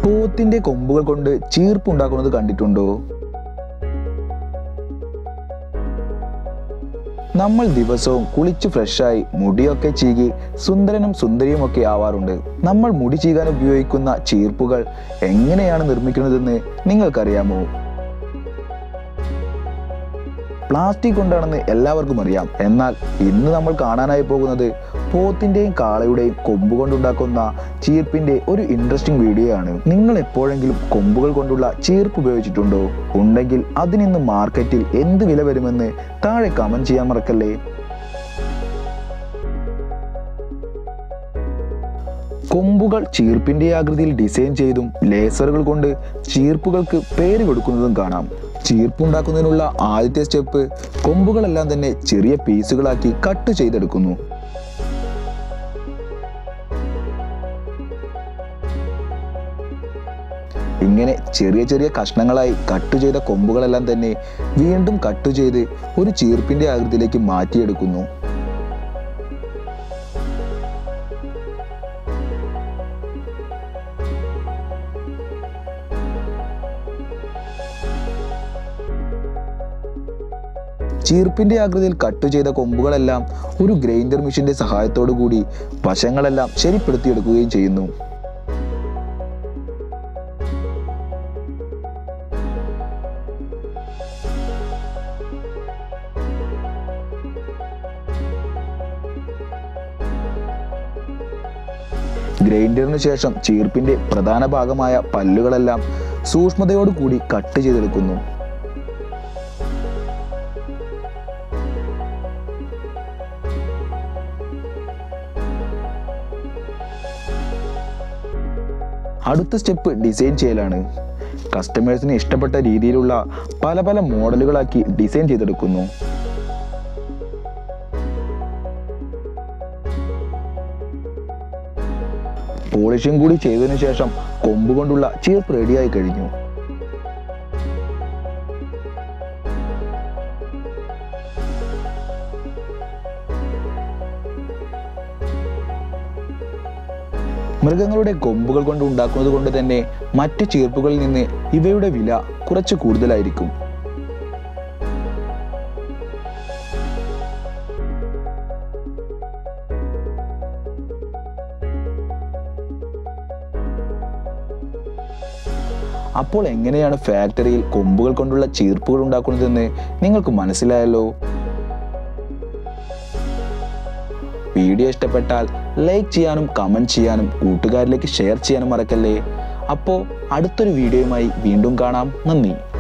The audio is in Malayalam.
പോത്തിന്റെ കൊമ്പുകൾ കൊണ്ട് ചീർപ്പുണ്ടാക്കുന്നത് കണ്ടിട്ടുണ്ടോ നമ്മൾ ദിവസവും കുളിച്ച് ഫ്രഷായി മുടിയൊക്കെ ചീകി സുന്ദരനും സുന്ദരിയുമൊക്കെ ആവാറുണ്ട് നമ്മൾ മുടി ചീകാൻ ഉപയോഗിക്കുന്ന ചീർപ്പുകൾ എങ്ങനെയാണ് നിർമ്മിക്കുന്നതെന്ന് നിങ്ങൾക്കറിയാമോ പ്ലാസ്റ്റിക് കൊണ്ടാണെന്ന് എല്ലാവർക്കും അറിയാം എന്നാൽ ഇന്ന് നമ്മൾ കാണാനായി പോകുന്നത് പോത്തിന്റെയും കാളയുടെയും കൊമ്പ് കൊണ്ടുണ്ടാക്കുന്ന ചീർപ്പിന്റെ ഒരു ഇൻട്രസ്റ്റിംഗ് വീഡിയോ ആണ് നിങ്ങൾ എപ്പോഴെങ്കിലും കൊമ്പുകൾ കൊണ്ടുള്ള ചീർപ്പ് ഉപയോഗിച്ചിട്ടുണ്ടോ ഉണ്ടെങ്കിൽ അതിനിന്ന് മാർക്കറ്റിൽ എന്ത് വില വരുമെന്ന് താഴെ കമന്റ് ചെയ്യാൻ മറക്കല്ലേ കൊമ്പുകൾ ചീർപ്പിന്റെ ആകൃതിയിൽ ഡിസൈൻ ചെയ്തും ലേസറുകൾ കൊണ്ട് ചീർപ്പുകൾക്ക് പേര് കൊടുക്കുന്നതും കാണാം ചീർപ്പുണ്ടാക്കുന്നതിനുള്ള ആദ്യത്തെ സ്റ്റെപ്പ് കൊമ്പുകളെല്ലാം തന്നെ ചെറിയ പീസുകളാക്കി കട്ട് ചെയ്തെടുക്കുന്നു ഇങ്ങനെ ചെറിയ ചെറിയ കഷ്ണങ്ങളായി കട്ട് ചെയ്ത കൊമ്പുകളെല്ലാം തന്നെ വീണ്ടും കട്ട് ചെയ്ത് ഒരു ചീർപ്പിന്റെ ആകൃതിയിലേക്ക് മാറ്റിയെടുക്കുന്നു ചീർപ്പിന്റെ ആകൃതിയിൽ കട്ട് ചെയ്ത കൊമ്പുകളെല്ലാം ഒരു ഗ്രൈൻഡർ മെഷീന്റെ സഹായത്തോടു കൂടി വശങ്ങളെല്ലാം ശരിപ്പെടുത്തിയെടുക്കുകയും ചെയ്യുന്നു ഗ്രൈൻഡറിന് ശേഷം ചീർപ്പിന്റെ പ്രധാന ഭാഗമായ പല്ലുകളെല്ലാം സൂക്ഷ്മതയോടുകൂടി കട്ട് ചെയ്തെടുക്കുന്നു അടുത്ത സ്റ്റെപ്പ് ഡിസൈൻ ചെയ്യലാണ് കസ്റ്റമേഴ്സിന് ഇഷ്ടപ്പെട്ട രീതിയിലുള്ള പല പല മോഡലുകളാക്കി ഡിസൈൻ ചെയ്തെടുക്കുന്നു പോളിഷിംഗ് കൂടി ചെയ്തതിനു ശേഷം കൊമ്പ് കൊണ്ടുള്ള ചീർപ്പ് റെഡിയായി കഴിഞ്ഞു മൃഗങ്ങളുടെ കൊമ്പുകൾ കൊണ്ട് ഉണ്ടാക്കുന്നത് കൊണ്ട് തന്നെ മറ്റ് ചീർപ്പുകളിൽ നിന്ന് ഇവയുടെ വില കുറച്ച് കൂടുതലായിരിക്കും അപ്പോൾ എങ്ങനെയാണ് ഫാക്ടറിയിൽ കൊമ്പുകൾ കൊണ്ടുള്ള ചീർപ്പുകൾ ഉണ്ടാക്കുന്നതെന്ന് നിങ്ങൾക്ക് മനസ്സിലായല്ലോ വീഡിയോ ഇഷ്ടപ്പെട്ടാൽ ലൈക്ക് ചെയ്യാനും കമൻറ്റ് ചെയ്യാനും കൂട്ടുകാരിലേക്ക് ഷെയർ ചെയ്യാനും മറക്കല്ലേ അപ്പോൾ അടുത്തൊരു വീഡിയോയുമായി വീണ്ടും കാണാം നന്ദി